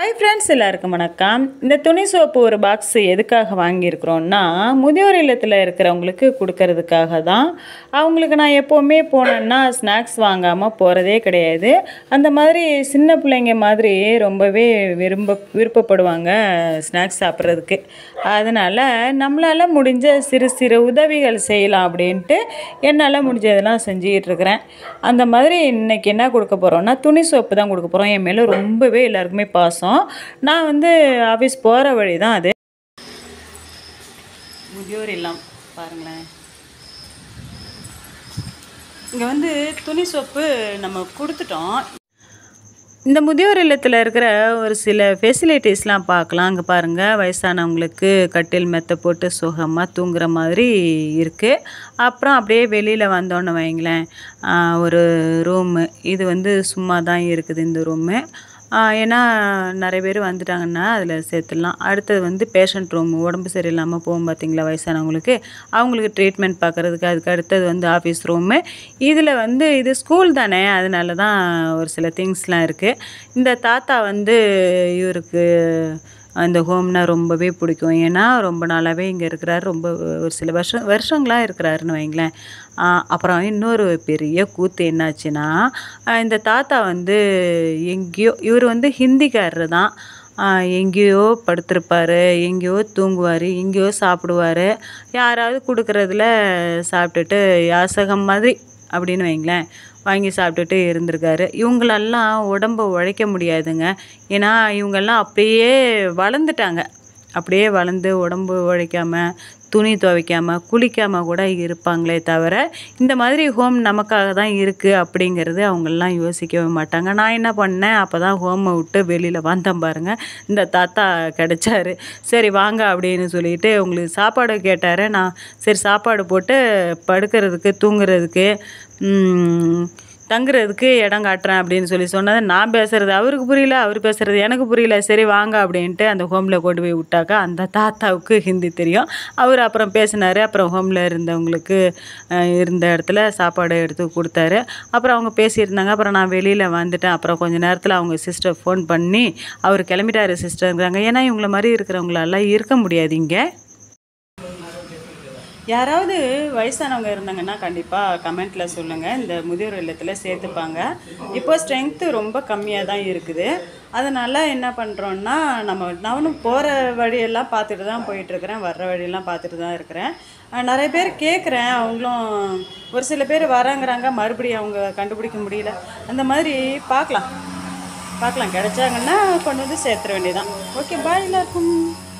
hi friends எல்லாருக்கும் வணக்கம் இந்த துணி சோப்பு ஒரு பாக்ஸ் எதுக்காக வாங்கியிருக்கிறோன்னா முதியோர் இல்லத்தில் இருக்கிறவங்களுக்கு கொடுக்கறதுக்காக தான் அவங்களுக்கு நான் எப்போவுமே போனேன்னா ஸ்நாக்ஸ் வாங்காமல் போகிறதே கிடையாது அந்த மாதிரி சின்ன பிள்ளைங்க மாதிரி ரொம்பவே விரும்ப விருப்பப்படுவாங்க ஸ்நாக்ஸ் சாப்பிட்றதுக்கு அதனால் நம்மளால் முடிஞ்ச சிறு சிறு உதவிகள் செய்யலாம் அப்படின்ட்டு என்னால் முடிஞ்சதெல்லாம் செஞ்சுக்கிட்டு இருக்கிறேன் அந்த மாதிரி இன்னைக்கு என்ன கொடுக்க போகிறோன்னா துணி சோப்பு தான் கொடுக்க போகிறோம் என் மேலே ரொம்பவே எல்லாருக்குமே பாசம் நான் வந்து ஆஃபீஸ் போகிற வழி தான் அது முதியோர் இல்லம் பாருங்களேன் இங்கே வந்து துணி சோப்பு நம்ம கொடுத்துட்டோம் இந்த முதியோர் இல்லத்தில் இருக்கிற ஒரு சில ஃபெசிலிட்டிஸ்லாம் பார்க்கலாம் அங்கே பாருங்கள் வயசானவங்களுக்கு கட்டில் மெத்த போட்டு சுகமாக தூங்குற மாதிரி இருக்குது அப்புறம் அப்படியே வெளியில் வந்தோன்னு வைங்களேன் ஆஹ் ஒரு ரூமு இது வந்து சும்மா தான் இருக்குது இந்த ரூமு ஏன்னா நிறைய பேர் வந்துட்டாங்கன்னா அதில் சேர்த்துடலாம் அடுத்தது வந்து பேஷண்ட் ரூம் உடம்பு சரியில்லாமல் போகும் பார்த்தீங்களா வயசானவங்களுக்கு அவங்களுக்கு ட்ரீட்மெண்ட் பார்க்குறதுக்கு அதுக்கு அடுத்தது வந்து ஆஃபீஸ் ரூமு இதில் வந்து இது ஸ்கூல் தானே அதனால தான் ஒரு சில திங்ஸ்லாம் இருக்குது இந்த தாத்தா வந்து இவருக்கு அந்த ஹோம்னா ரொம்பவே பிடிக்கும் ஏன்னா ரொம்ப நாளாகவே இங்கே இருக்கிறாரு ரொம்ப ஒரு சில வருஷம் வருஷங்களாக இருக்கிறாருன்னு வைங்களேன் ஆஹ் அப்புறம் இன்னொரு பெரிய கூத்து என்னாச்சுன்னா ஆஹ் இந்த தாத்தா வந்து எங்கேயோ இவர் வந்து ஹிந்திக்காரர் தான் ஆஹ் எங்கேயோ படுத்திருப்பார் எங்கேயோ தூங்குவார் எங்கேயோ சாப்பிடுவார் யாராவது கொடுக்குறதுல சாப்பிட்டுட்டு யாசகம் மாதிரி அப்படின்னு வைங்களேன் வாங்கி சாப்பிட்டுட்டு இருந்திருக்காரு இவங்களெல்லாம் உடம்ப உழைக்க முடியாதுங்க ஏன்னா இவங்கெல்லாம் அப்படியே வளர்ந்துட்டாங்க அப்படியே வளர்ந்து உடம்பு உழைக்காம துணி துவைக்காம குளிக்காம கூட இருப்பாங்களே தவிர இந்த மாதிரி ஹோம் நமக்காக தான் இருக்குது அப்படிங்கிறது அவங்கெல்லாம் யோசிக்கவே மாட்டாங்க நான் என்ன பண்ணேன் அப்போ தான் ஹோமை விட்டு வெளியில் வந்தேன் பாருங்கள் இந்த தாத்தா கிடைச்சாரு சரி வாங்க அப்படின்னு சொல்லிட்டு உங்களுக்கு சாப்பாடு கேட்டார் நான் சரி சாப்பாடு போட்டு படுக்கிறதுக்கு தூங்குறதுக்கு ம், தங்குறதுக்கு இடம் காட்டுறேன் அப்படின்னு சொல்லி சொன்னது நான் பேசுகிறது அவருக்கு புரியல அவர் பேசுகிறது எனக்கு புரியல சரி வாங்க அப்படின்ட்டு அந்த ஹோமில் கொண்டு போய் விட்டாக்கா அந்த தாத்தாவுக்கு ஹிந்தி தெரியும் அவர் அப்புறம் பேசினார் அப்புறம் ஹோமில் இருந்தவங்களுக்கு அஹ், இருந்த இடத்துல சாப்பாடு எடுத்து கொடுத்தாரு அப்புறம் அவங்க பேசியிருந்தாங்க அப்புறம் நான் வெளியில் வந்துட்டேன் அப்புறம் கொஞ்ச நேரத்தில் அவங்க சிஸ்டர் ஃபோன் பண்ணி அவர் கிளம்பிட்டாரு சிஸ்டருங்கிறாங்க ஏன்னா இவங்கள மாதிரி இருக்கிறவங்களால இருக்க முடியாது இங்கே யாராவது வயசானவங்க இருந்தாங்கன்னா கண்டிப்பாக கமெண்ட்டில் சொல்லுங்கள் இந்த முதியோர் இல்லத்தில் சேர்த்துப்பாங்க இப்போ ஸ்ட்ரென்த்து ரொம்ப கம்மியாக தான் இருக்குது அதனால் என்ன பண்ணுறோன்னா நம்ம நானும் போகிற வழியெல்லாம் பார்த்துட்டு தான் போயிட்டுருக்கிறேன் வர்ற வழியெல்லாம் பார்த்துட்டு தான் இருக்கிறேன் அஹ் நிறைய பேர் கேட்குறேன் அவங்களும் ஒரு சில பேர் வராங்கிறாங்க மறுபடியும் அவங்க கண்டுபிடிக்க முடியல அந்த மாதிரி பார்க்கலாம் பார்க்கலாம் கிடைச்சாங்கன்னா கொண்டு வந்து சேர்த்துற வேண்டியதான் ஓகே பாய் எல்லாருக்கும்